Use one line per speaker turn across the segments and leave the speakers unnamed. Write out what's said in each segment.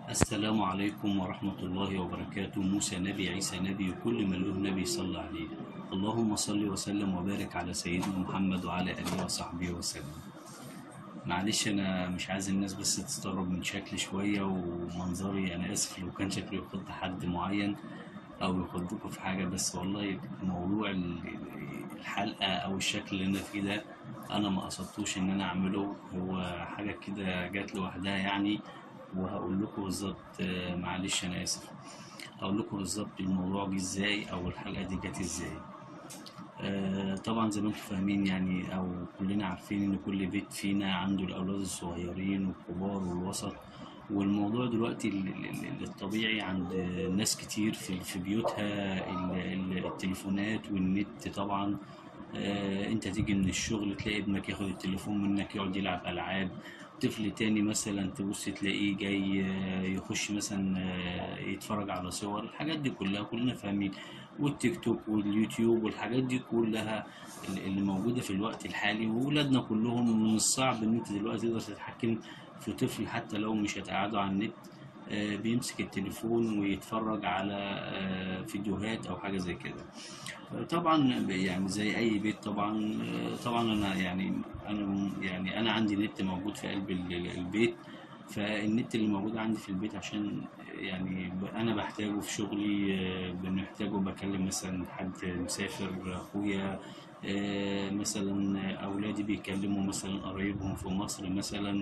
السلام عليكم ورحمة الله وبركاته موسى نبي عيسى نبي وكل من له نبي صلى عليه اللهم صل وسلم وبارك على سيدنا محمد وعلى آله وصحبه وسلم معلش أنا مش عايز الناس بس تستغرب من شكلي شوية ومنظري أنا آسف لو كان شكلي يخض حد معين أو يخضكم في حاجة بس والله موضوع ال- الحلقة أو الشكل اللي أنا فيه ده أنا ما قصدتوش إن أنا أعمله هو حاجة كده جات لوحدها يعني وهقول لكم بالظبط آه، معلش انا اسف هقول لكم بالظبط الموضوع جه ازاي او الحلقه دي جت ازاي آه، طبعا زي ما انتم فاهمين يعني او كلنا عارفين ان كل بيت فينا عنده الاولاد الصغيرين والكبار والوسط والموضوع دلوقتي ال- ال- ال- الطبيعي عند ناس كتير في في بيوتها ال- ال- التليفونات والنت طبعا آه، انت تيجي من الشغل تلاقي ابنك ياخد التليفون منك يقعد يلعب العاب طفل تاني مثلا تبص تلاقيه جاي آه، يخش مثلا آه، يتفرج على صور الحاجات دي كلها كلنا فاهمين والتيك توك واليوتيوب والحاجات دي كلها اللي اللي موجودة في الوقت الحالي وولادنا كلهم من الصعب ان انت دلوقتي تقدر تتحكم في طفل حتى لو مش هتقعده على النت آه، بيمسك التليفون ويتفرج على آه، فيديوهات او حاجة زي كده طبعا يعني زي اي بيت طبعا طبعا انا يعني انا يعني انا عندي نت موجود في قلب ال- البيت فالنت اللي موجود عندي في البيت عشان يعني ب- انا بحتاجه في شغلي آه، بنحتاجه بكلم مثلا حد مسافر اخويا آه، مثلا اولادي بيكلموا مثلا قرايبهم في مصر مثلا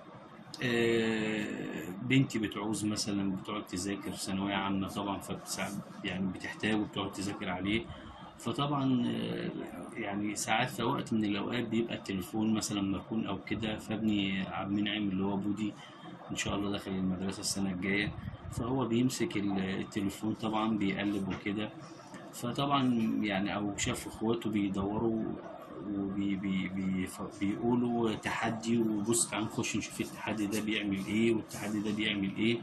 آه، بنتي بتعوز مثلا بتقعد تذاكر في ثانوية عامة طبعا فساعات يعني بتحتاج وبتقعد تذاكر عليه فطبعا آه، يعني ساعات في وقت من الأوقات بيبقى التليفون مثلا مركون أو كده فابني عبد المنعم اللي هو بودي إن شاء الله داخل المدرسة السنة الجاية فهو بيمسك ال- التليفون طبعا بيقلب وكده فطبعا يعني او شاف اخواته بيدوروا وبي بي بي ف- بيقولوا تحدي وبص تعال نخش نشوف التحدي ده بيعمل ايه والتحدي ده بيعمل ايه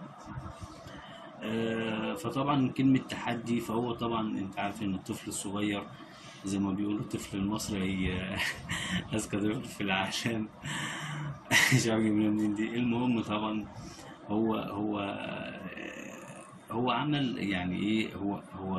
آه، فطبعا كلمة تحدي فهو طبعا انت عارف ان الطفل الصغير زي ما بيقولوا الطفل المصري آه، اذكى طفل في العالم مش عارف جايبينها منين دي المهم طبعا هو هو آه، هو عمل يعني ايه هو هو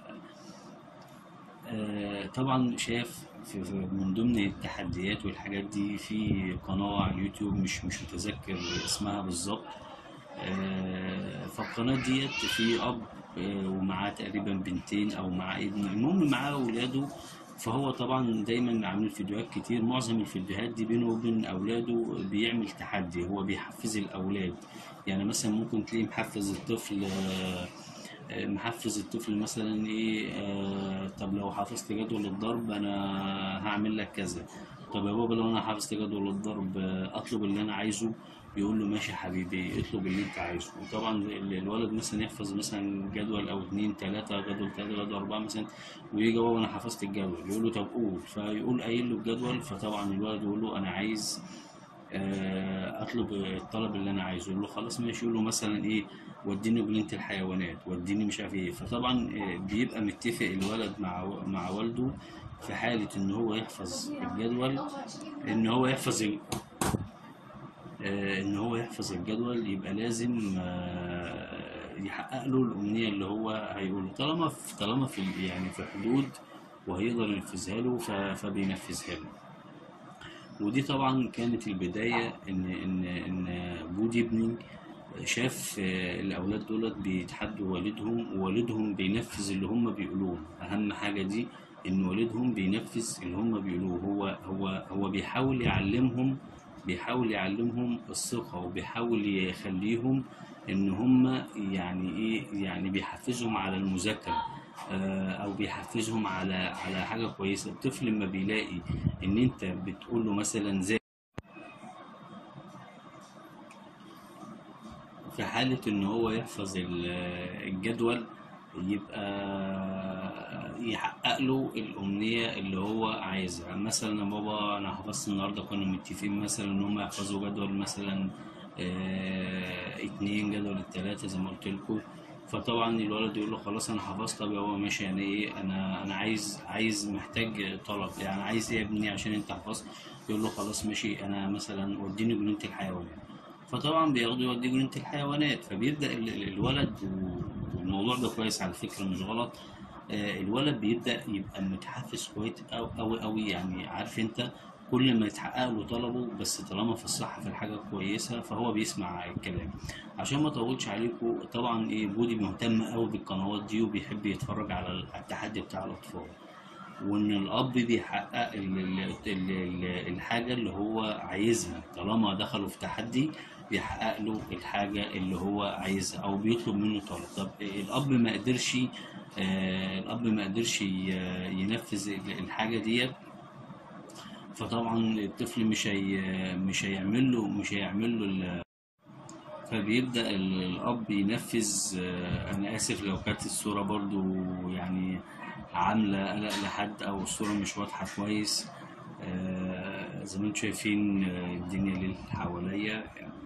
آه، طبعا شاف في في- من ضمن التحديات والحاجات دي في قناة على اليوتيوب مش مش متذكر اسمها بالظبط آه، فالقناة ديت في أب آه، ومعاه تقريبا بنتين أو مع ابن المهم معاه أولاده فهو طبعا دايما عامل فيديوهات كتير معظم الفيديوهات دي بينه وبين أولاده بيعمل تحدي هو بيحفز الأولاد يعني مثلا ممكن تلاقيه محفز الطفل آه، آه، محفز الطفل مثلا ايه آه طب لو حفظت جدول الضرب انا هعمل لك كذا طب يا بابا لو انا حفظت جدول الضرب آه، اطلب اللي انا عايزه يقول له ماشي يا حبيبي اطلب اللي انت عايزه وطبعا ال- الولد مثلا يحفظ مثلا جدول او اتنين تلاتة جدول تلاتة جدول اربعة مثلا ويجي بابا انا حفظت الجدول يقول له طب قول فيقول قايل له الجدول فطبعا الولد يقول له انا عايز آه، اطلب الطلب اللي انا عايزه يقول له خلاص ماشي يقول له مثلا ايه وديني جنينة الحيوانات وديني مش عارف ايه فطبعا آه، بيبقى متفق الولد مع مع والده في حالة ان هو يحفظ الجدول ان هو يحفظ ال... آه، ان هو يحفظ الجدول يبقى لازم آه، يحقق له الامنية اللي هو هيقوله طالما في طالما في يعني في حدود وهيقدر ينفذها له ف- فبينفذها له ودي طبعا كانت البداية إن إن إن بودي ابني شاف آه، الأولاد دولت بيتحدوا والدهم ووالدهم بينفذ اللي هم بيقولوه أهم حاجة دي إن والدهم بينفذ اللي هم بيقولوه هو هو هو بيحاول يعلمهم بيحاول يعلمهم الثقة وبيحاول يخليهم إن هم يعني إيه يعني بيحفزهم على المذاكرة آه، أو بيحفزهم على على حاجة كويسة الطفل لما بيلاقي إن أنت بتقول له مثلا زي في حالة إن هو يحفظ ال- الجدول يبقى يحقق له الأمنية اللي هو عايزها مثلا يا بابا أنا حفظت النهاردة كنا متفقين مثلا إن هم يحفظوا جدول مثلا آه، اتنين جدول التلاتة زي ما قلت لكم فطبعا الولد يقول له خلاص أنا حفظت طب يا بابا ماشي يعني إيه أنا أنا عايز عايز محتاج طلب يعني عايز إيه يا ابني عشان أنت حفظت يقول له خلاص ماشي أنا مثلا وديني جنينة الحيوانات فطبعا بياخدوا يوديه جنينة الحيوانات فبيبدأ ال- ال- الولد و- والموضوع ده كويس على فكرة مش غلط آه، الولد بيبدأ يبقى متحفز كويس أوي أوي أوي يعني عارف أنت كل ما يتحقق له طلبه بس طالما في الصح في الحاجة كويسة فهو بيسمع الكلام عشان ما اطولش عليكم طبعا ايه بودي مهتم قوي بالقنوات دي وبيحب يتفرج على التحدي بتاع الأطفال وان الاب بيحقق ال- ال- ال- ال- الحاجه اللي هو عايزها طالما دخلوا في تحدي بيحقق له الحاجه اللي هو عايزها او بيطلب منه طلب طب الاب ما قدرش آه الاب ما قدرش ي- ينفذ ال- الحاجه ديت فطبعا الطفل مش هي مش هيعمل له مش هيعمل له ال- فبيبدأ ال- الأب ينفذ آه، أنا آسف لو كانت الصورة برضو يعني عاملة قلق لحد أو الصورة مش واضحة كويس آه، زي ما انتم شايفين آه، الدنيا ليل حواليا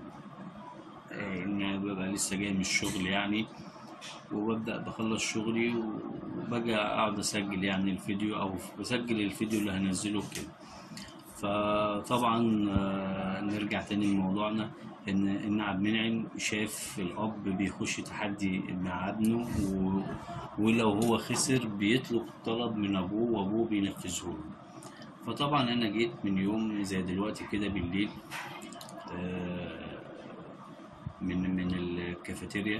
آه، إن أنا ببقى لسه جاي من الشغل يعني وببدأ بخلص شغلي وبجي أقعد أسجل يعني الفيديو أو بسجل الفيديو اللي هنزله كده فطبعا آه، نرجع تاني لموضوعنا ان ان عبد المنعم شاف الاب بيخش تحدي مع ابنه و... ولو هو خسر بيطلب طلب من ابوه وابوه بينفذه له فطبعا انا جيت من يوم زي دلوقتي كده بالليل آه، من من الكافيتيريا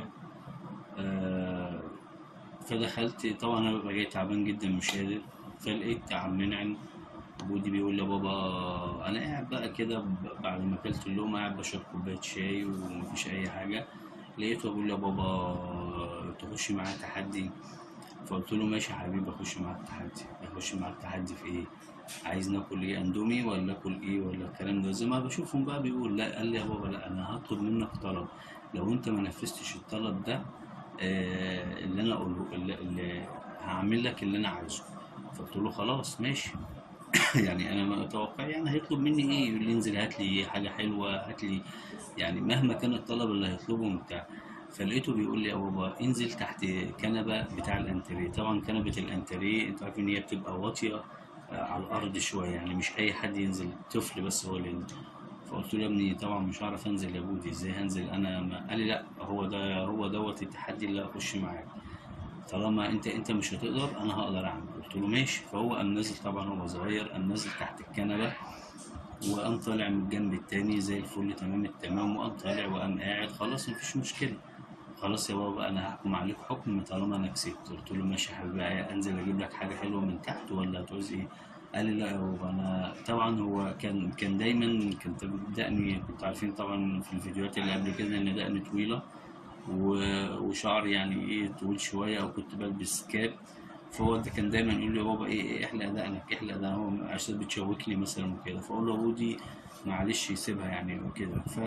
آه، فدخلت طبعا انا ببقى جاي تعبان جدا مش قادر فلقيت عم منعم بودي بيقول لي يا بابا انا قاعد بقى كده ب- بعد ما اكلت اللقمه قاعد بشرب كوبايه شاي ومفيش اي حاجه لقيته بيقول لي يا بابا تخش معايا تحدي فقلت له ماشي يا حبيبي اخش معاك تحدي اخش معاك تحدي في ايه عايز ناكل ايه اندومي ولا اكل ايه ولا الكلام ده زي ما بشوفهم بقى بيقول لا قال لي يا بابا لا انا هطلب منك طلب لو انت ما نفذتش الطلب ده آه اللي انا اقوله اللي, اللي هعمل لك اللي انا عايزه فقلت له خلاص ماشي يعني انا ما اتوقع يعني هيطلب مني ايه يقول لي انزل هات لي حاجه حلوه هات لي يعني مهما كان الطلب اللي هيطلبه بتاع فلقيته بيقول لي يا بابا انزل تحت كنبه بتاع الانتريه طبعا كنبه الانتريه انت عارف ان هي بتبقى واطيه آه، على الارض شويه يعني مش اي حد ينزل طفل بس هو اللي ينزل فقلت له يا ابني طبعا مش هعرف انزل يا بودي ازاي هنزل انا ما قال لي لا هو ده هو دوت التحدي اللي هخش معاك طالما انت انت مش هتقدر انا هقدر اعمل قلت له ماشي فهو قام نازل طبعا هو صغير قام نازل تحت الكنبه وقام طالع من الجنب التاني زي الفل تمام التمام وقام طالع وقام قاعد خلاص مفيش مشكله خلاص يا بابا انا هحكم عليك حكم طالما انا كسبت قلت له ماشي يا حبيبي انزل اجيب لك حاجه حلوه من تحت ولا هتعوز ايه قال لي لا يا بابا انا طبعا هو كان كان دايما كنت دقني كنت عارفين طبعا في الفيديوهات اللي قبل كده ان دقني طويله و- وشعري يعني ايه طويل شويه او كنت بلبس كاب فهو ده كان دايما يقول لي يا بابا ايه إيه احلق دقنك احلق دقنك هو عشان بتشوك لي مثلا وكده فاقول له يا بودي معلش سيبها يعني وكده ف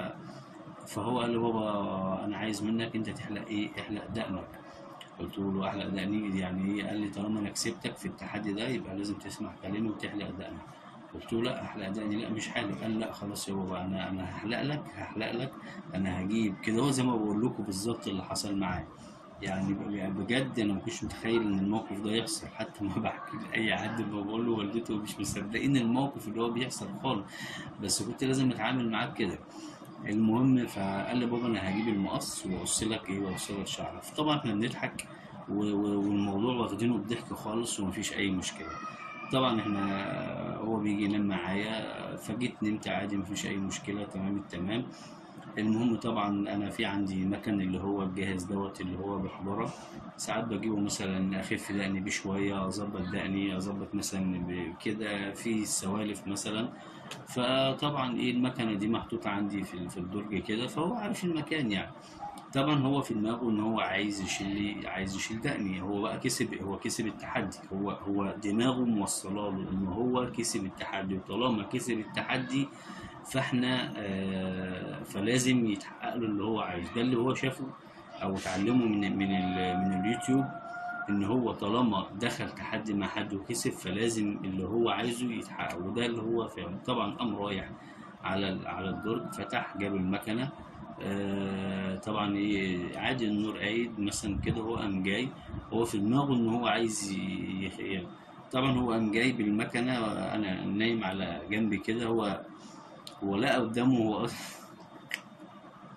فهو قال لي بابا انا عايز منك انت تحلق ايه احلق دقنك قلت له احلق دقني يعني ايه قال لي طالما انا كسبتك في التحدي ده يبقى لازم تسمع كلامي وتحلق دقنك قلت له لا احلق دقني لا مش حالق قال لا خلاص يا بابا انا انا هحلق لك هحلق لك انا هجيب كده هو زي ما بقول لكم بالظبط اللي حصل معايا يعني يعني بجد انا ما كنتش متخيل ان الموقف ده يحصل حتى ما بحكي لاي حد ما بقول له والدته مش مصدقين الموقف اللي هو بيحصل خالص بس كنت لازم اتعامل معاه كده المهم فقال لي بابا انا هجيب المقص واقص لك ايه واقص لك شعرك فطبعا احنا بنضحك و- و- والموضوع واخدينه بضحك خالص ومفيش اي مشكله طبعا احنا هو بيجي ينام معايا فجيت نمت عادي مفيش اي مشكله تمام التمام المهم طبعا انا في عندي مكن اللي هو الجاهز دوت اللي هو بحضره ساعات بجيبه مثلا اخف دقني بيه شويه اظبط دقني اظبط مثلا كده في سوالف مثلا فطبعا ايه المكنه دي محطوطه عندي في في الدرج كده فهو عارف المكان يعني طبعا هو في دماغه ان هو عايز يشيل لي عايز يشيل دقني هو بقى كسب هو كسب التحدي هو هو دماغه موصله له ان هو كسب التحدي وطالما كسب التحدي فاحنا آه فلازم يتحقق له اللي هو عايز ده اللي هو شافه او اتعلمه من من ال- من اليوتيوب ان هو طالما دخل تحدي مع حد وكسب فلازم اللي هو عايزه يتحقق وده اللي هو فعلا طبعا قام رايح على ال- على الدرج فتح جاب المكنه آه طبعا ايه عادي النور قايد مثلا كده هو قام جاي هو في دماغه ان هو عايز ي- يخ- طبعا هو قام جاي بالمكنه انا نايم على جنبي كده هو هو لقى قدامه هو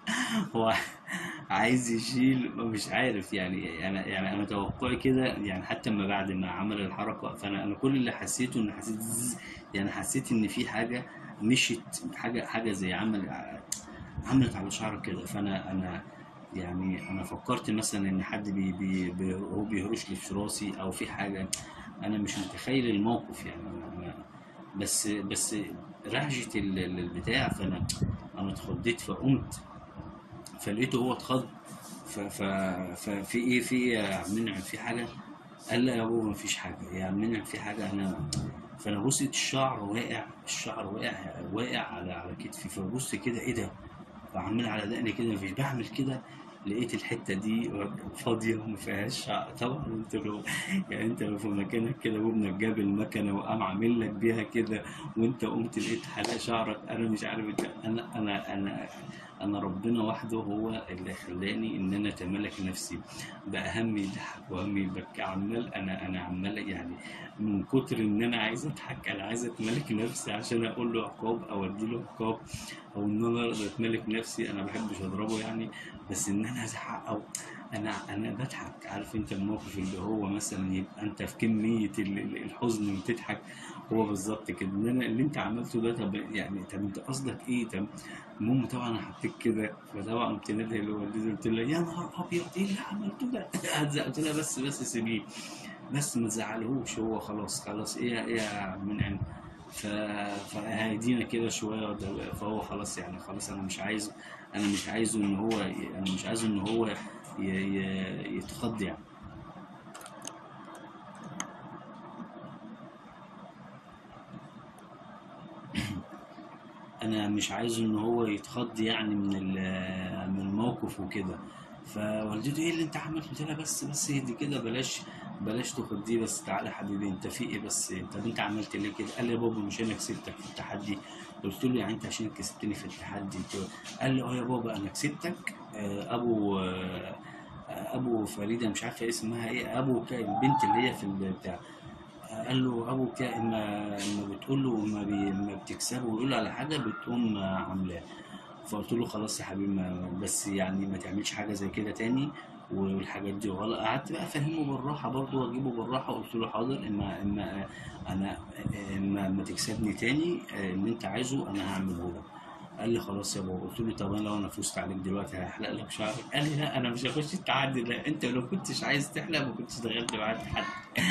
هو عايز يشيل مش عارف يعني انا يعني انا توقعي كده يعني حتى ما بعد ما عمل الحركه فانا انا كل اللي حسيته ان حسيت زز- يعني حسيت ان في حاجه مشيت حاجه حاجه زي عمل عملت على شعرك كده فانا انا يعني انا فكرت مثلا ان حد بي بي بي هو بيهرش لي في راسي او في حاجه انا مش متخيل الموقف يعني أنا بس بس رهجة ال- ال- البتاع فانا انا اتخضيت فقمت فلقيته هو اتخض ف- ف- ففي ايه في ايه يا عم منعم في حاجه قال لا يا ابو ما فيش حاجه يا عم منعم في حاجه انا فانا بصيت الشعر واقع الشعر واقع واقع على على كتفي فبص كده ايه ده وعمال على دقني كده مفيش بعمل كده لقيت الحته دي فاضيه وما فيهاش شعر طبعا انت لو يعني انت لو في مكانك كده وابنك جاب المكنه وقام عامل لك بيها كده وانت قمت لقيت حلقه شعرك انا مش عارف انت انا انا انا انا ربنا وحده هو اللي خلاني ان انا اتملك نفسي بقى همي يضحك وهمي يبكي عمال انا انا عمال يعني من كتر ان انا عايز اضحك انا عايز اتملك نفسي عشان اقول له عقاب او ادي له عقاب او ان انا اقدر اتملك نفسي انا ما بحبش اضربه يعني بس ان انا ازعق او انا انا بضحك عارف انت الموقف اللي هو مثلا يبقى انت في كميه ال- ال- الحزن وتضحك هو بالظبط كده ان انا اللي انت عملته ده طب يعني طب انت قصدك ايه طب المهم طبعا انا حطيت كده فطبعا قمت نادي لوالدتي قلت لها يا نهار ابيض ايه اللي عملته ده؟ قلت لها بس بس سيبيه بس ما تزعلهوش هو خلاص خلاص ايه ايه يا عم منعم ف... فهيدينا كده شويه ده- فهو خلاص يعني خلاص انا مش عايزه انا مش عايزه ان هو انا مش عايزه ان هو ي... ي... يتخض يعني انا مش عايزه ان هو يتخض يعني من ال- من الموقف وكده فوالدته ايه اللي انت عملته قلت لها بس بس اهدي كده بلاش بلاش تخديه بس تعالى يا حبيبي انت في ايه بس طب انت عملت ليه كده قال لي يا بابا مش انا كسبتك في التحدي قلت له يعني انت عشان كسبتني في التحدي قال لي اه يا بابا انا كسبتك آه، ابو آه، ابو فريده مش عارفه اسمها ايه ابو ك- البنت اللي هي في البتاع قال له ابو كا اما اما بتقول له اما بي اما بتكسبه ويقول له على حاجه بتقوم عاملاه فقلت له خلاص يا حبيبي ما بس يعني ما تعملش حاجه زي كده تاني والحاجات دي غلط قعدت بقى افهمه بالراحه برضه واجيبه بالراحه قلت له حاضر اما اما انا اما ما تكسبني تاني اللي انت عايزه انا هعمله لك قال لي خلاص يا بابا قلت له طب انا لو انا فزت عليك دلوقتي هحلق لك شعرك قال لي لا انا مش هخش التحدي ده انت لو كنتش عايز تحلق ما كنتش دخلت معايا التحدي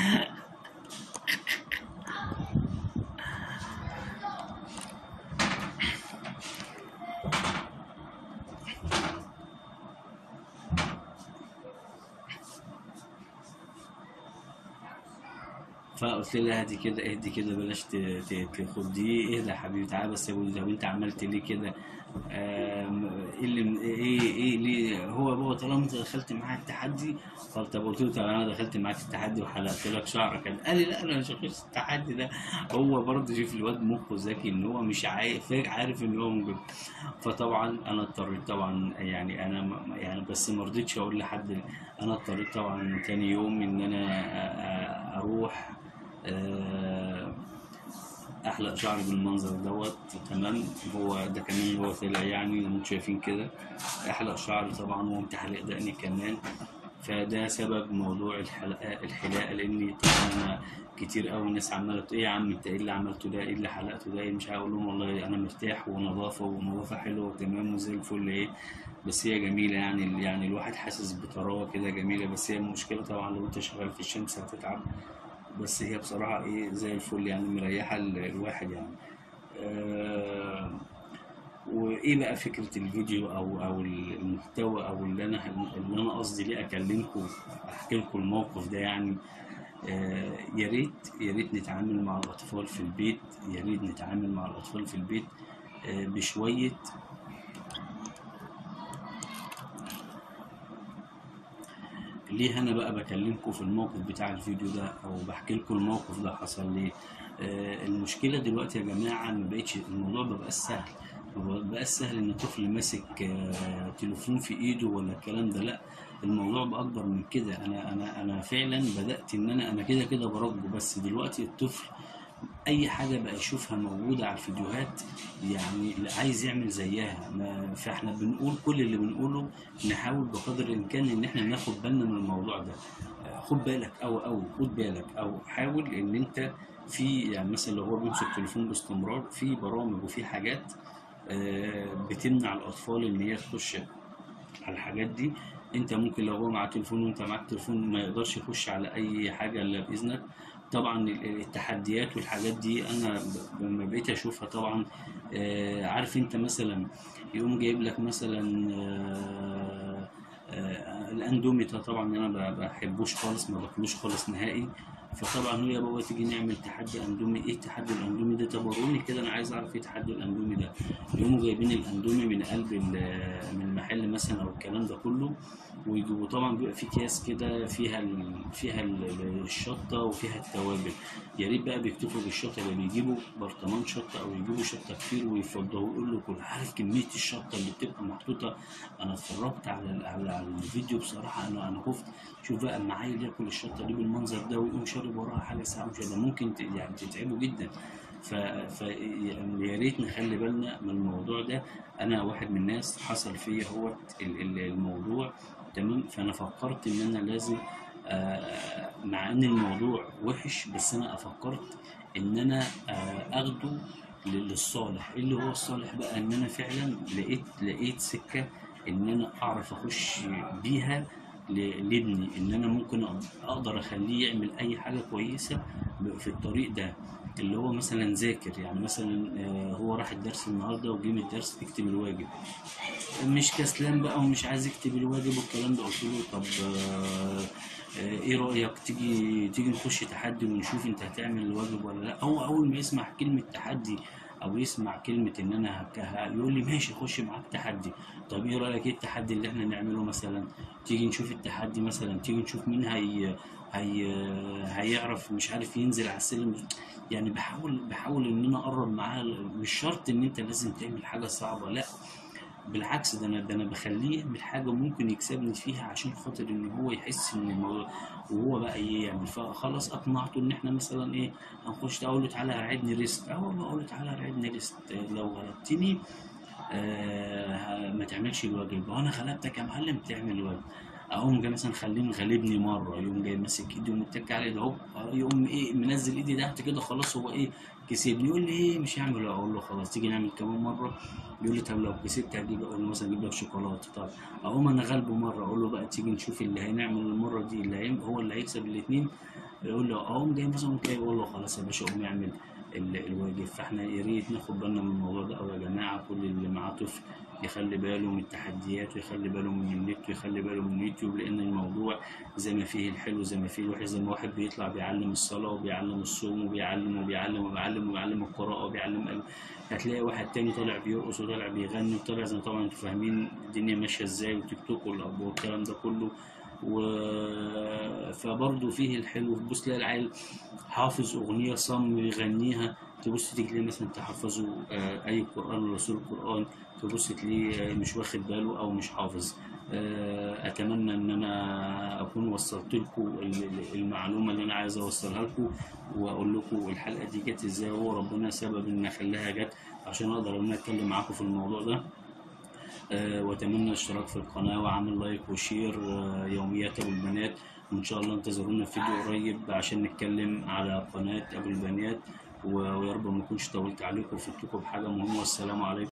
فقلت لها اهدي كده اهدي كده بلاش ت- ت- تخديه اهدى يا حبيبي تعالى بس يا ابوي طب انت عملت ليه كده آم، ايه اللي ايه ايه ليه هو بابا طالما انت دخلت معايا التحدي قال طب قلت له طب انا دخلت معاك التحدي وحلقت لك شعرك قال لي لا انا مش هخش التحدي ده هو برضه شوف الواد مخه ذكي ان هو مش عارف عارف ان هو موجود فطبعا انا اضطريت طبعا يعني انا م- يعني بس ما رضيتش اقول لحد انا اضطريت طبعا تاني يوم ان انا أ- أ- اروح آه، احلق شعري بالمنظر دوت تمام هو ده كمان هو طلع يعني انتوا شايفين كده احلق شعري طبعا وقمت حلق دقني كمان فده سبب موضوع الحلقه الحلاقه لاني طبعا انا كتير قوي الناس عماله تقول ايه يا عم انت ايه اللي عملته ده ايه اللي حلقته ده ايه مش هقول لهم والله انا مرتاح ونظافه ونظافه حلوه وتمام وزي الفل ايه بس هي جميله يعني يعني الواحد حاسس بطراوه كده جميله بس هي المشكله طبعا لو انت شغال في الشمس هتتعب بس هي بصراحة ايه زي الفل يعني مريحة ال- الواحد يعني آه وايه بقى فكرة الفيديو او او المحتوى او اللي انا اللي انا قصدي ليه اكلمكم احكي لكم الموقف ده يعني آه يا ريت يا ريت نتعامل مع الاطفال في البيت يا ريت نتعامل مع الاطفال في البيت آه بشوية ليه انا بقى بكلمكم في الموقف بتاع الفيديو ده او بحكي لكم الموقف ده حصل ليه آه المشكله دلوقتي يا جماعه ما بقتش الموضوع ما بقاش سهل ما بقاش سهل ان طفل ماسك آه تليفون في ايده ولا الكلام ده لا الموضوع بقى اكبر من كده انا انا انا فعلا بدات ان انا انا كده كده براقبه بس دلوقتي الطفل اي حاجه بقى يشوفها موجوده على الفيديوهات يعني اللي عايز يعمل زيها ما فاحنا بنقول كل اللي بنقوله نحاول بقدر الامكان ان احنا ناخد بالنا من الموضوع ده آه، خد بالك او او خد بالك او حاول ان انت في يعني مثلا لو هو بيمسك تليفون باستمرار في برامج وفي حاجات آه، بتمنع الاطفال ان هي تخش على الحاجات دي انت ممكن لو هو معاه تليفون وانت معاك تليفون ما يقدرش يخش على اي حاجه الا باذنك طبعا ال- التحديات والحاجات دي انا ب- لما بقيت اشوفها طبعا آه، عارف انت مثلا يقوم جايب لك مثلا آه، آه، الاندومي ده طبعا انا ما بحبوش خالص ما باكلوش خالص نهائي فطبعا هو يا بابا تيجي نعمل تحدي اندومي ايه تحدي الاندومي ده تبروني كده انا عايز اعرف ايه تحدي الاندومي ده يقوموا جايبين الاندومي من قلب ال- من المحل مثلا او الكلام ده كله ويجيبوا طبعا بيبقى في اكياس كده فيها ال... فيها ال- الشطه وفيها التوابل يا ريت بقى بيكتفوا بالشطه اللي بيجيبوا برطمان شطه او يجيبوا شطه كتير ويفضلوا يقول له كل عارف كميه الشطه اللي بتبقى محطوطه انا اتفرجت على ال- على على الفيديو بصراحه انا انا خفت شوف بقى المعايل ياكل الشطه دي بالمنظر ده ويقوم شارب وراها حاجه ساعه وشده ممكن ت- يعني تتعبوا جدا ف... ف... يعني يا ريت نخلي بالنا من الموضوع ده انا واحد من الناس حصل فيا هو ال- ال- الموضوع تمام فانا فكرت ان انا لازم آه، مع ان الموضوع وحش بس انا فكرت ان انا آه، اخده لل- للصالح إيه اللي هو الصالح بقى ان انا فعلا لقيت لقيت سكه ان انا اعرف اخش بيها ل- لابني ان انا ممكن أ- اقدر اخليه يعمل اي حاجه كويسه ب- في الطريق ده اللي هو مثلا ذاكر يعني مثلا آه، هو راح الدرس النهارده وجه من الدرس يكتب الواجب مش كسلان بقى ومش عايز يكتب الواجب والكلام ده قلت له طب آه، آه، ايه رأيك تيجي تيجي نخش تحدي ونشوف انت هتعمل الواجب ولا لا هو اول ما يسمع كلمة تحدي او يسمع كلمة ان انا هك- ه- يقول لي ماشي خش معاك تحدي طب ايه رأيك ايه التحدي اللي احنا نعمله مثلا تيجي نشوف التحدي مثلا تيجي نشوف مين هي هي هيعرف مش عارف ينزل على السلم يعني بحاول بحاول ان انا اقرب معاه مش شرط ان انت لازم تعمل حاجة صعبة لا بالعكس ده انا ده انا بخليه يعمل حاجه ممكن يكسبني فيها عشان خاطر ان هو يحس ان الموضوع وهو بقى ايه يعمل فخلاص اقنعته ان احنا مثلا ايه هنخش اقول له تعالى راعدني ريست اه والله اقول له تعالى راعدني ريست آه، لو غلبتني آه ما تعملش الواجب وانا غلبتك يا معلم تعمل الواجب اقوم جاي مثلا خليه مغلبني مره يقوم جاي ماسك ايدي ومتك على ايدي هوب يقوم ايه منزل ايدي تحت كده خلاص هو ايه كسبني يقول لي ايه مش هعمل اقول له خلاص تيجي نعمل كمان مره يقول لي طب لو كسبت هجيب اقول له مثلا اجيب لك شوكولاته طب اقوم انا غالبه مره اقول له بقى تيجي نشوف اللي هنعمل المره دي اللي هيم هو اللي هيكسب الاثنين يقول له اقوم جاي مثلا قوم جاي اقول له خلاص يا باشا قوم اعمل ال- الواجب فاحنا يا ريت ناخد بالنا من الموضوع ده او يا جماعه كل اللي معاه طفل يخلي باله من التحديات ويخلي باله من النت ويخلي باله من اليوتيوب لان الموضوع زي ما فيه الحلو زي ما فيه الوحش زي ما واحد بيطلع بيعلم الصلاه وبيعلم الصوم وبيعلم وبيعلم وبيعلم وبيعلم القراءه وبيعلم ال- هتلاقي واحد تاني طالع بيرقص وطالع بيغني وطالع زي ما طبعا انتوا فاهمين الدنيا ماشيه ازاي وتيك توك والأب والكلام ده كله و فبرضه فيه الحلو تبص تلاقي العيل حافظ اغنيه صم بيغنيها تبص تلاقيه مثلا تحفظه آه، اي قران ولا سوره قران تبص تلاقيه آه، مش واخد باله او مش حافظ آه، اتمنى ان انا اكون وصلت لكم المعلومه اللي انا عايز اوصلها لكم واقول لكم الحلقه دي جت ازاي هو ربنا سبب ان اخليها جت عشان اقدر ان أنا اتكلم معاكم في الموضوع ده آه، واتمنى الاشتراك في القناه وعمل لايك وشير آه، يوميات ابو البنات وان شاء الله انتظرونا في فيديو قريب عشان نتكلم على قناه ابو البنات و- ويا رب ما اكونش طولت عليكم وفدتكم بحاجه مهمه والسلام عليكم